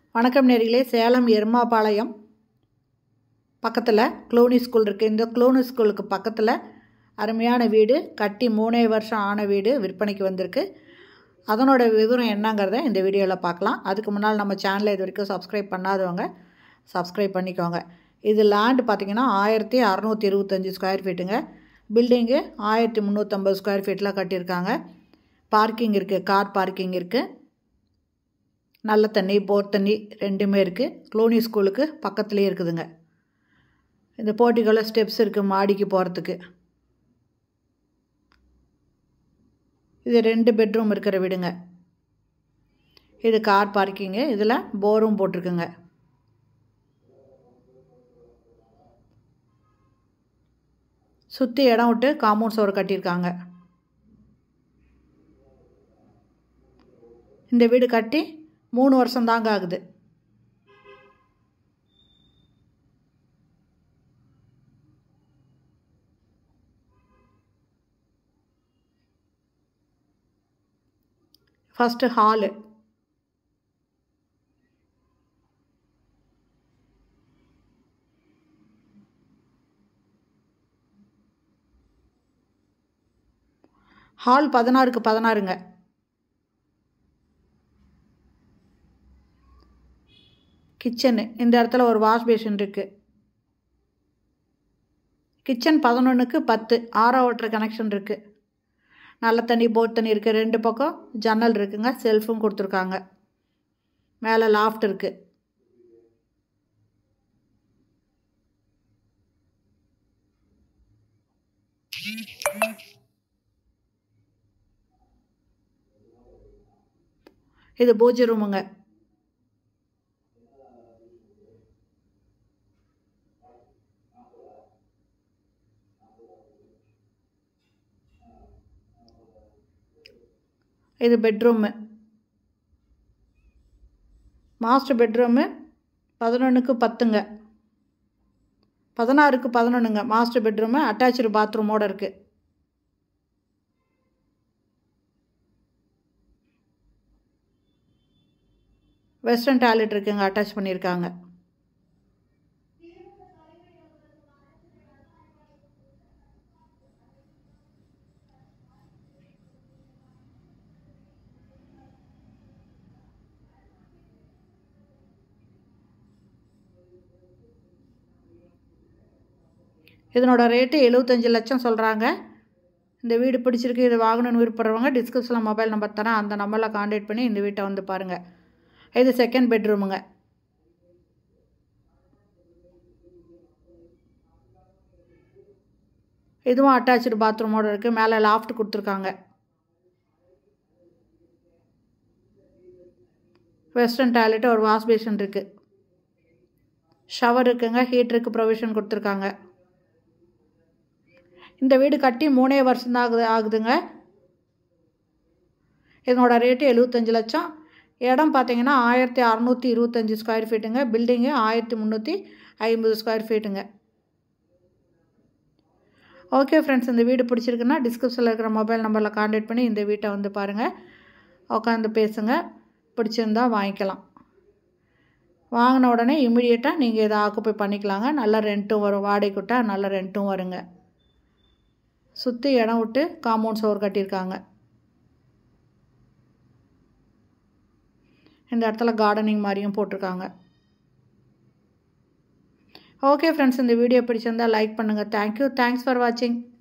வணக்கம் நேர்களே சேலம் எருமாபாளையம் பக்கத்தில் க்ளோனி ஸ்கூல் இருக்குது இந்த க்ளோனி ஸ்கூலுக்கு பக்கத்தில் அருமையான வீடு கட்டி மூணே வருஷம் ஆன வீடு விற்பனைக்கு வந்திருக்கு அதனோட விவரம் என்னங்கிறத இந்த வீடியோவில் பார்க்கலாம் அதுக்கு முன்னால் நம்ம சேனலை இது வரைக்கும் சப்ஸ்கிரைப் பண்ணாதவங்க சப்ஸ்கிரைப் பண்ணிக்கோங்க இது லேண்டு பார்த்திங்கன்னா ஆயிரத்தி அறநூற்றி இருபத்தஞ்சி ஸ்கொயர் ஃபீட்டுங்க பில்டிங்கு ஆயிரத்தி முந்நூற்றம்பது ஸ்கொயர் ஃபீட்டில் கட்டியிருக்காங்க பார்க்கிங் இருக்குது கார் பார்க்கிங் இருக்குது நல்ல தண்ணி போர் தண்ணி ரெண்டுமே இருக்குது க்ளோனி ஸ்கூலுக்கு பக்கத்துலேயே இருக்குதுங்க இந்த போட்டிக்குள்ள ஸ்டெப்ஸ் இருக்குது மாடிக்கு போகிறதுக்கு இது ரெண்டு பெட்ரூம் இருக்கிற வீடுங்க இது கார் பார்க்கிங்கு இதில் போரும் போட்டிருக்குங்க சுற்றி இடம் விட்டு காம்பவுண்ட் சோறு கட்டியிருக்காங்க இந்த வீடு கட்டி மூணு வருஷம் தாங்க ஆகுது ஃபஸ்ட்டு ஹாலு ஹால் பதினாறுக்கு பதினாறுங்க கிச்சனு இந்த இடத்துல ஒரு வாஷ் பேஷன் இருக்குது கிச்சன் பதினொன்றுக்கு பத்து ஆரோ வாட்டர் கனெக்ஷன் இருக்குது நல்ல தண்ணி போர் தண்ணி இருக்குது ரெண்டு பக்கம் ஜன்னல் இருக்குங்க செல்ஃபும் கொடுத்துருக்காங்க மேலே லாஃப்ட் இருக்குது இது பூஜை ரூமுங்க இது பெட்ரூமு மாஸ்டர் பெட்ரூமு பதினொன்றுக்கு பத்துங்க பதினாறுக்கு பதினொன்றுங்க மாஸ்டர் பெட்ரூமு அட்டாச்சு பாத்ரூமோடு இருக்குது வெஸ்டர்ன் டாய்லெட் இருக்குங்க அட்டாச் பண்ணியிருக்காங்க இதனோட ரேட்டு எழுபத்தஞ்சி லட்சம் சொல்கிறாங்க இந்த வீடு பிடிச்சிருக்கு இது வாங்கணும்னு விருப்பப்படுறவங்க டிஸ்கிரிப்ஷனில் மொபைல் நம்பர் தரேன் அந்த நம்பரில் காண்டாக்ட் பண்ணி இந்த வீட்டை வந்து பாருங்கள் இது செகண்ட் பெட்ரூமுங்க இதுவும் அட்டாச்சு பாத்ரூமோடு இருக்குது மேலே லாஃப்ட் கொடுத்துருக்காங்க வெஸ்டர்ன் டாய்லெட்டு ஒரு வாஷ் பேஷன் இருக்குது ஷவர் இருக்குங்க ஹீட்டருக்கு ப்ரொவிஷன் கொடுத்துருக்காங்க இந்த வீடு கட்டி மூணே வருஷம் தான் ஆகுது ஆகுதுங்க இதனோட ரேட்டு எழுபத்தஞ்சி லட்சம் இடம் பார்த்தீங்கன்னா ஆயிரத்தி அறநூற்றி இருபத்தஞ்சி ஸ்கொயர் ஃபீட்டுங்க பில்டிங்கு ஆயிரத்தி முந்நூற்றி ஐம்பது ஸ்கொயர் ஃபீட்டுங்க ஓகே ஃப்ரெண்ட்ஸ் இந்த வீடு பிடிச்சிருக்குன்னா டிஸ்கிரிப்ஷனில் இருக்கிற மொபைல் நம்பரில் காண்டாக்ட் பண்ணி இந்த வீட்டை வந்து பாருங்கள் உட்காந்து பேசுங்க பிடிச்சிருந்தா வாங்கிக்கலாம் வாங்கின உடனே இம்மிடியேட்டாக நீங்கள் இதை ஆக்குப்பை பண்ணிக்கலாங்க நல்ல ரெண்ட்டும் வரும் வாடகை விட்டால் நல்ல ரெண்ட்டும் வருங்க சுற்றி இடம் விட்டு காம்பவுண்ட் சோர் கட்டியிருக்காங்க இந்த இடத்துல கார்டனிங் மாதிரியும் போட்டிருக்காங்க ஓகே ஃப்ரெண்ட்ஸ் இந்த வீடியோ பிடிச்சிருந்தால் லைக் பண்ணுங்கள் தேங்க்யூ தேங்க்ஸ் ஃபார் வாட்சிங்